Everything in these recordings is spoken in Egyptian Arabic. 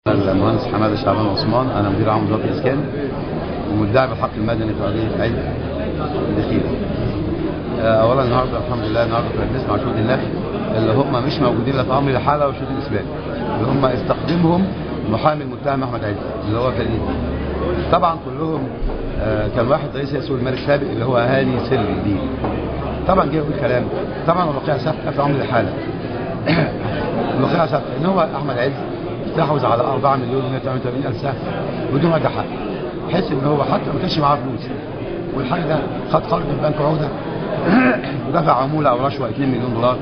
المهندس حماده شعبان عثمان انا مدير عام وزاره الاسكان ومدعي بالحق المدني في قضيه عيد الدخيل. اولا النهارده الحمد لله النهارده كنا بنسمع شهود النفي اللي هم مش موجودين لا في امر الحاله وشهود الاسلام اللي هم استخدمهم محامي المتهم احمد عز اللي هو كريم. طبعا كلهم آه، كان واحد رئيس اسمه الملك سابق اللي هو هاني سري دي طبعا جه يقول كلام طبعا الواقع ثابته في امر الحاله الواقع ثابته ان هو احمد عز استحوذ على 4 مليون و188 الف سهم بدون وجه حق بحيث ان هو حتى ما كانش معاه فلوس والحاجه ده خد قرض من بنك عوده ودفع عموله او رشوه 2 مليون دولار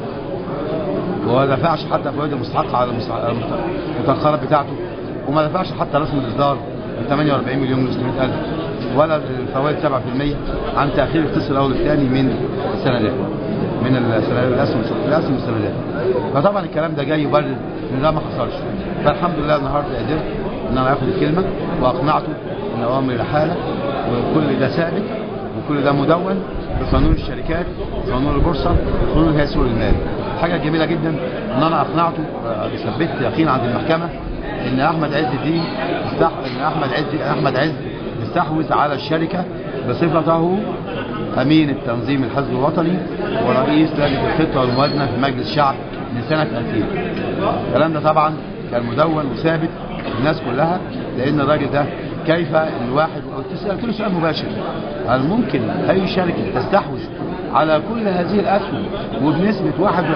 وما دفعش حتى فوائد المستحقه على المتاخرات بتاعته وما دفعش حتى رسم الاصدار ب 48 مليون و600 الف ولا الفوائد 7% عن تاخير القسط الاول والثاني من السندات من السندات الاسهم الاسهم والسندات فطبعا الكلام ده جاي يبرر ان ده ما حصلش فالحمد لله النهارده قدرت ان انا اخد الكلمه واقنعته ان اوامر الحاله وكل ده ثابت وكل ده مدون بقانون الشركات قانون البورصه قانون هيئه سوق المال حاجه جميله جدا ان انا اقنعته ثبت يقين عند المحكمه ان احمد عز الدين استح... ان احمد عز احمد عز استحوذ على الشركه بصفته امين التنظيم الحزب الوطني ورئيس لجنه الخطه والموازنه في مجلس الشعب من سنه 2000 الكلام ده طبعا كان مدون وثابت الناس كلها لان الراجل ده كيف الواحد سالت له سؤال مباشر هل ممكن اي شركه تستحوذ على كل هذه الاسهم وبنسبه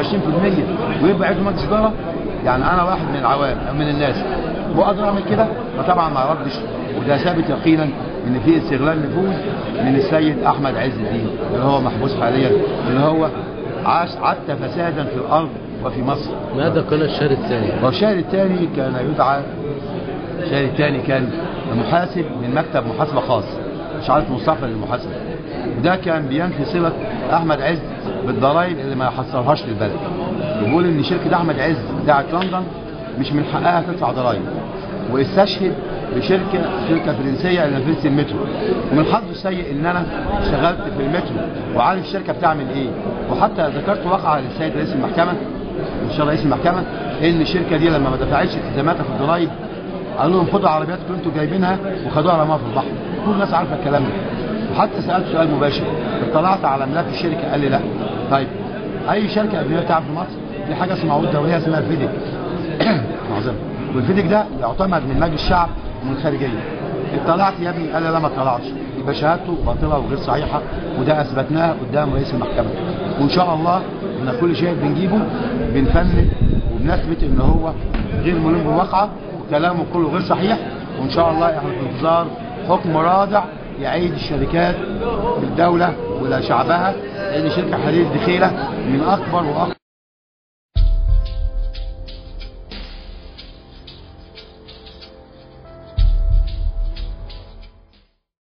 21% ويبقى عضو مجلس اداره يعني انا واحد من العوام او من الناس واقدر اعمل كده فطبعا ما ردش وده ثابت يقينا ان في استغلال نفوذ من السيد احمد عز الدين اللي هو محبوس حاليا اللي هو عاش عت فسادا في الارض وفي مصر ماذا قال الشهر الثاني؟ والشهر الثاني كان يدعى الشهر الثاني كان محاسب من مكتب محاسبه خاص مش عارف مصطفى للمحاسبه وده كان بينفي صله احمد عز بالضرائب اللي ما يحصلهاش للبلد بيقول ان شركه احمد عز بتاعت لندن مش من حقها تدفع ضرائب واستشهد بشركه شركه فرنسيه اللي نفذت المترو ومن حظه السيء ان انا اشتغلت في المترو وعارف الشركه بتعمل ايه وحتى ذكرت واقعه للسيد رئيس المحكمه ان شاء الله رئيس المحكمه ان الشركه دي لما ما دفعتش التزاماتها في الضرايب قالوا لهم خدوا عربياتكم انتوا جايبينها وخدوها رماها في البحر كل الناس عارفه الكلام ده وحتى سالت سؤال مباشر اطلعت على ملف الشركه قال لي لا طيب اي شركه اجنبيه بتلعب في مصر في حاجه اسمها عقود دوليه اسمها الفيديك معظمها والفيديك ده يعتمد من مجلس الشعب ومن الخارجيه اطلعت يا ابني قال لي لا ما اطلعتش يبقى شهادته باطله وغير صحيحه وده اثبتناه قدام رئيس المحكمه وان شاء الله ان كل شيء بنجيبه بنفند وبنثبت ان هو غير ملم بالواقعه وكلامه كله غير صحيح وان شاء الله احنا في انتظار حكم رادع يعيد الشركات بالدوله ولا شعبها لان شركه حديد دخيله من اكبر واكبر